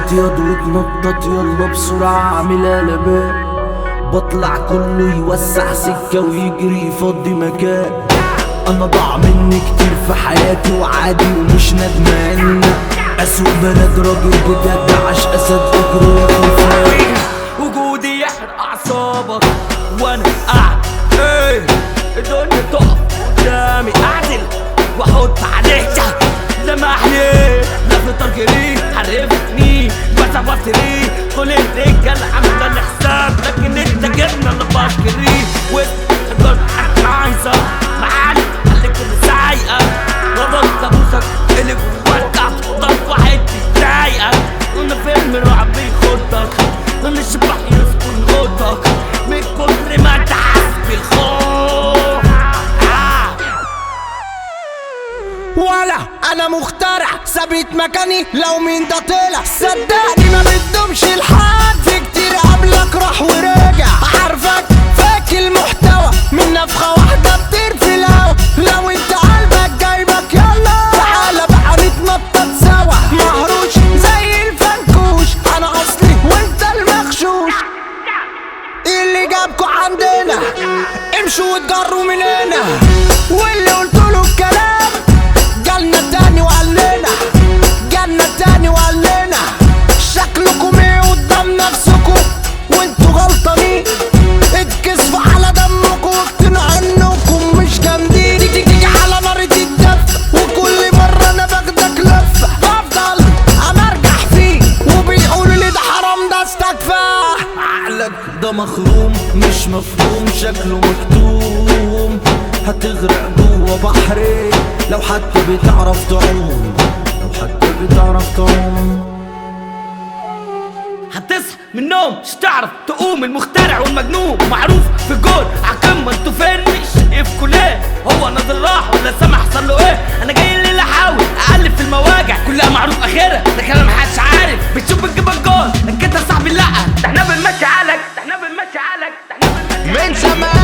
اتيض وتنطط يلا بسرعة اعمل قلبان بطلع كله يوسع سكة ويجري يفضي مكان انا ضاع مني كتير في حياتي وعادي ومش ندمان اسوق بلد راجل بجد عاش اسد اجري يا خلفان وجودي يحرق اعصابك وانا قاعد ايه الدنيا تقف قدامي اعدل واحط عليها لمحني لفت ترجري عرفتني بس بفتري كل الرجال عامله الحساب لكن انت جبنا اللي بشكري وانت عايزه معاك خليك اللي سايقه وضلت ابوسك اللي جواك ضلت واحد بيضايقك كنا فيلم رعب بيخضك كنا شبح يسكن اوضتك من كتر ما انت حاسس بالخوف آه. ولا انا مخترع ثابت مكاني لو مين ده طلع صدقني ما بتدومش الحد في كتير قبلك راح ورجع عارفك فاك المحتوى من نفخة واحدة بطير في الهوا لو انت قلبك جايبك يلا تعالى بقى نتنطط سوا مهروش زي الفنكوش انا اصلي وانت المغشوش ايه اللي جابكوا عندنا امشوا واتجروا من هنا واللي قلتله الكلام جالنا تاني وقال لنا جالنا تاني وقال لنا شكلكم ايه قدام نفسكم وانتوا غلطانين اتكسفوا على دمكم واقتنعوا انكم مش جامدين تيجي تيجي على نار الدف وكل مرة انا باخدك لفة بفضل امرجح فيه وبيقولوا لي ده حرام ده استكفى عقلك ده مخروم مش مفهوم شكله مكتوم هتغرق جوه بحري لو حتى بتعرف تعوم لو حتى بتعرف تعوم هتصحى من النوم مش تعرف تقوم المخترع والمجنون معروف في الجول عالقمة انتوا فين مش في كليه هو نازل راح ولا سامع حصل له ايه انا جاي الليل احاول اقلب في المواجع كلها معروف اخرها ده كلام محدش عارف بتشوف بتجيب الجول لكن انت صاحبي لا ده احنا بنمشي عالك ده احنا بنمشي عالك ده احنا بنمشي من زمان